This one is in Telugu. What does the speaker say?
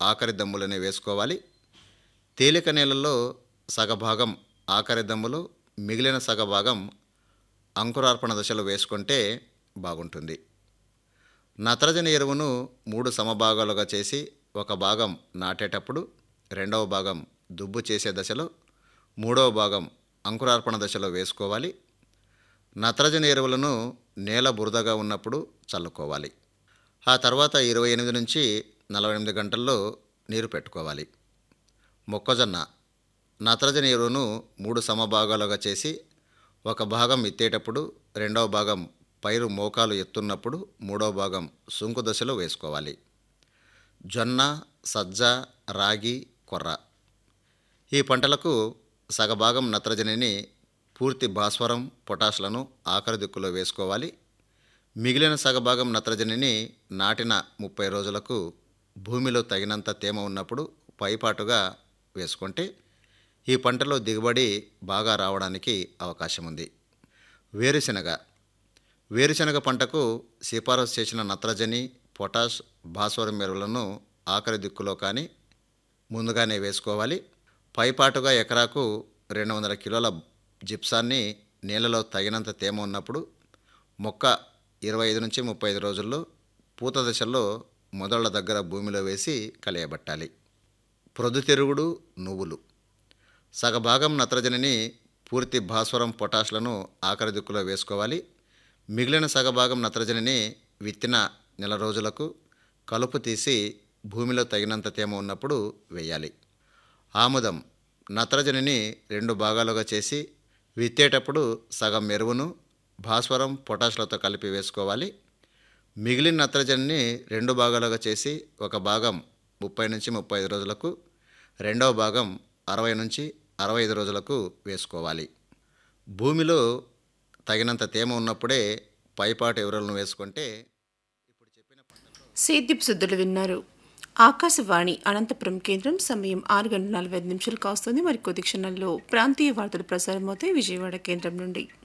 ఆఖరి దమ్ములని వేసుకోవాలి తేలిక నేలల్లో సగభాగం ఆఖరి దమ్ములు మిగిలిన సగభాగం అంకురార్పణ దశలో వేసుకుంటే బాగుంటుంది నత్రజని ఎరువును మూడు సమభాగాలుగా చేసి ఒక భాగం నాటేటప్పుడు రెండవ భాగం దుబ్బు చేసే దశలో మూడవ భాగం అంకురార్పణ దశలో వేసుకోవాలి నత్రజని ఎరువులను నేల బురదగా ఉన్నప్పుడు చల్లుకోవాలి ఆ తర్వాత ఇరవై ఎనిమిది నుంచి నలభై ఎనిమిది గంటల్లో నీరు పెట్టుకోవాలి మొక్కజొన్న నత్రజని ఎరువును మూడు సమభాగాలుగా చేసి ఒక భాగం ఎత్తేటప్పుడు రెండవ భాగం పైరు మోకాలు ఎత్తున్నప్పుడు మూడవ భాగం సుంకు దశలో వేసుకోవాలి జొన్న సజ్జ రాగి కొర్ర ఈ పంటలకు సగభాగం నత్రజనిని పూర్తి భాస్వరం పొటాష్లను ఆఖరి దిక్కులో వేసుకోవాలి మిగిలిన సగభాగం నత్రజనిని నాటిన ముప్పై రోజులకు భూమిలో తగినంత తేమ ఉన్నప్పుడు పైపాటుగా వేసుకుంటే ఈ పంటలో దిగుబడి బాగా రావడానికి అవకాశం ఉంది వేరుశెనగ వేరుశెనగ పంటకు సిఫారసు చేసిన నత్రజని పొటాష్ భాస్వరం ఎరువులను ఆఖరి దిక్కులో కానీ ముందుగానే వేసుకోవాలి పైపాటుగా ఎకరాకు రెండు వందల కిలోల జిప్సాన్ని నీళ్ళలో తగినంత తేమ ఉన్నప్పుడు మొక్క ఇరవై ఐదు నుంచి ముప్పై ఐదు రోజుల్లో పూత దశల్లో మొదళ్ల దగ్గర భూమిలో వేసి కలియబట్టాలి ప్రొద్దుతిరుగుడు నువ్వులు సగభాగం నత్రజనిని పూర్తి భాస్వరం పొటాష్లను ఆఖరి దిక్కులో వేసుకోవాలి మిగిలిన సగభాగం నత్రజనిని విత్తిన నెల రోజులకు కలుపు తీసి భూమిలో తగినంత తేమ ఉన్నప్పుడు వేయాలి ఆముదం నత్రజనిని రెండు భాగాలుగా చేసి విత్తేటప్పుడు సగం ఎరువును భాస్వరం పొటాష్లతో కలిపి వేసుకోవాలి మిగిలిన నత్రజనిని రెండు భాగాలుగా చేసి ఒక భాగం ముప్పై నుంచి ముప్పై ఐదు రోజులకు రెండవ భాగం అరవై నుంచి అరవై ఐదు రోజులకు వేసుకోవాలి భూమిలో తగినంత తేమ ఉన్నప్పుడే పైపాటు ఎరువులను వేసుకుంటే సేద్యపు శుద్ధులు విన్నారు ఆకాశవాణి అనంతపురం కేంద్రం సమయం ఆరు గంటల నలభై ఐదు నిమిషాలు కాస్తుంది మరి కొద్ది క్షణాల్లో ప్రాంతీయ వార్తలు ప్రసారం అవుతాయి విజయవాడ కేంద్రం నుండి